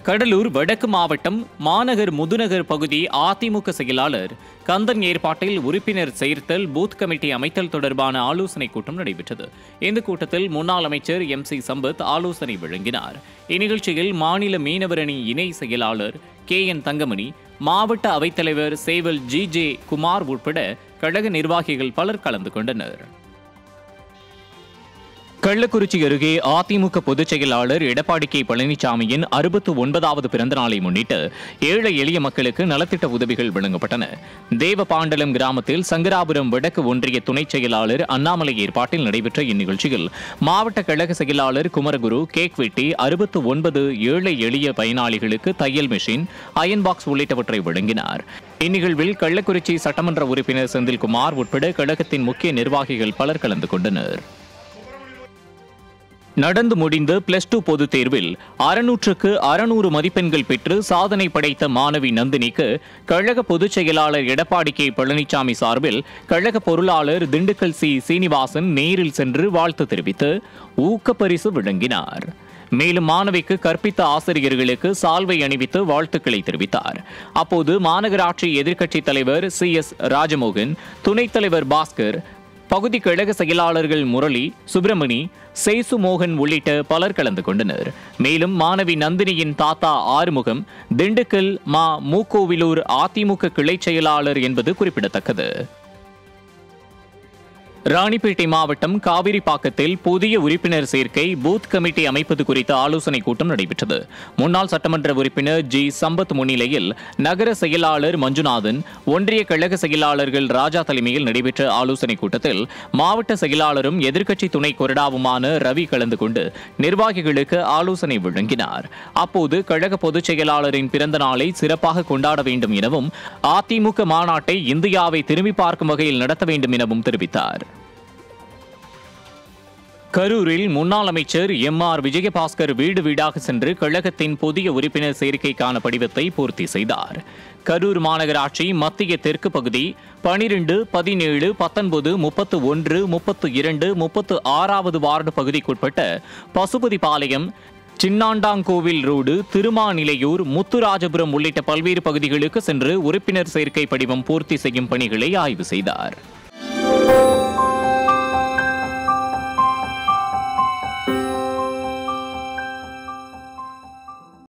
கடலூர் வடக்கு மாவட்டம் மாநகர் முதுநகர் பகுதி அதிமுக செயலாளர் கந்தன் ஏற்பாட்டில் உறுப்பினர் சேர்த்தல் பூத் கமிட்டி அமைத்தல் தொடர்பான ஆலோசனைக் கூட்டம் நடைபெற்றது இந்த கூட்டத்தில் முன்னாள் அமைச்சர் எம் சி சம்பத் ஆலோசனை வழங்கினார் இந்நிகழ்ச்சியில் மாநில மீனவர் அணி இணை செயலாளர் கே என் தங்கமணி மாவட்ட அவைத்தலைவர் சேவல் ஜி ஜே குமார் உட்பட கழக நிர்வாகிகள் பலர் கலந்து கொண்டனர் கள்ளக்குறிச்சி அருகே அதிமுக பொதுச் செயலாளர் எடப்பாடி கே பழனிசாமியின் அறுபத்து ஒன்பதாவது பிறந்த நாளை முன்னிட்டு ஏழை எளிய மக்களுக்கு நலத்திட்ட உதவிகள் வழங்கப்பட்டன தேவபாண்டலம் கிராமத்தில் சங்கராபுரம் வடக்கு ஒன்றிய துணைச் செயலாளர் அண்ணாமலை ஏற்பாட்டில் நடைபெற்ற இந்நிகழ்ச்சியில் மாவட்ட கழக செயலாளர் குமரகுரு கேக் வெட்டி அறுபத்து ஒன்பது ஏழை எளிய பயனாளிகளுக்கு தையல் மெஷின் அயன் பாக்ஸ் உள்ளிட்டவற்றை வழங்கினார் இந்நிகழ்வில் கள்ளக்குறிச்சி சட்டமன்ற உறுப்பினர் செந்தில்குமார் உட்பட கழகத்தின் முக்கிய நிர்வாகிகள் பலர் கலந்து கொண்டனர் நடந்து முடிந்த பிளஸ் டூ பொதுத் தேர்வில் அறுநூற்றுக்கு அறுநூறு மதிப்பெண்கள் பெற்று சாதனை படைத்த மாணவி நந்தினிக்கு கழக பொதுச் செயலாளர் எடப்பாடி கே பழனிசாமி சார்பில் கழக பொருளாளர் திண்டுக்கல் சி சீனிவாசன் நேரில் சென்று வாழ்த்து தெரிவித்து ஊக்கப்பரிசு வழங்கினார் மேலும் மாணவிக்கு கற்பித்த ஆசிரியர்களுக்கு சால்வை அணிவித்து வாழ்த்துக்களை தெரிவித்தார் அப்போது மாநகராட்சி எதிர்க்கட்சித் தலைவர் சி எஸ் ராஜமோகன் துணைத் தலைவர் பாஸ்கர் பகுதி கழக செயலாளர்கள் முரளி சுப்பிரமணி சேசு மோகன் உள்ளிட்ட பலர் கலந்து கொண்டனர் மேலும் மாணவி நந்தினியின் தாத்தா ஆறுமுகம் திண்டுக்கல் மா மூக்கோவிலூர் அதிமுக கிளைச் செயலாளர் என்பது குறிப்பிடத்தக்கது ராணிப்பேட்டை மாவட்டம் காவிரிப்பாக்கத்தில் புதிய உறுப்பினர் சேர்க்கை பூத் கமிட்டி அமைப்பது குறித்த ஆலோசனைக் கூட்டம் நடைபெற்றது முன்னாள் சட்டமன்ற உறுப்பினர் ஜி சம்பத் முன்னிலையில் நகர செயலாளர் மஞ்சுநாதன் ஒன்றிய கழக செயலாளர்கள் ராஜா தலைமையில் நடைபெற்ற ஆலோசனைக் கூட்டத்தில் மாவட்ட செயலாளரும் எதிர்க்கட்சி துணை கொறடாவுமான ரவி கலந்து கொண்டு நிர்வாகிகளுக்கு ஆலோசனை வழங்கினார் அப்போது கழக பொதுச் செயலாளரின் பிறந்த நாளை சிறப்பாக கொண்டாட வேண்டும் எனவும் அதிமுக மாநாட்டை இந்தியாவை திரும்பி பார்க்கும் வகையில் நடத்த வேண்டும் எனவும் தெரிவித்தார் கரூரில் முன்னாள் அமைச்சர் எம் ஆர் விஜயபாஸ்கர் வீடு வீடாக சென்று கழகத்தின் புதிய உறுப்பினர் சேர்க்கைக்கான படிவத்தை பூர்த்தி செய்தார் கரூர் மாநகராட்சி மத்திய தெற்கு பகுதி பனிரெண்டு பதினேழு பத்தொன்பது முப்பத்து ஒன்று முப்பத்து இரண்டு முப்பத்து ஆறாவது வார்டு பகுதிக்குட்பட்ட பசுபதிபாளையம் சின்னாண்டாங்கோவில் ரோடு திருமாநிலையூர் முத்துராஜபுரம் உள்ளிட்ட பல்வேறு பகுதிகளுக்கு சென்று உறுப்பினர் சேர்க்கை படிவம் பூர்த்தி செய்யும் பணிகளை ஆய்வு செய்தார்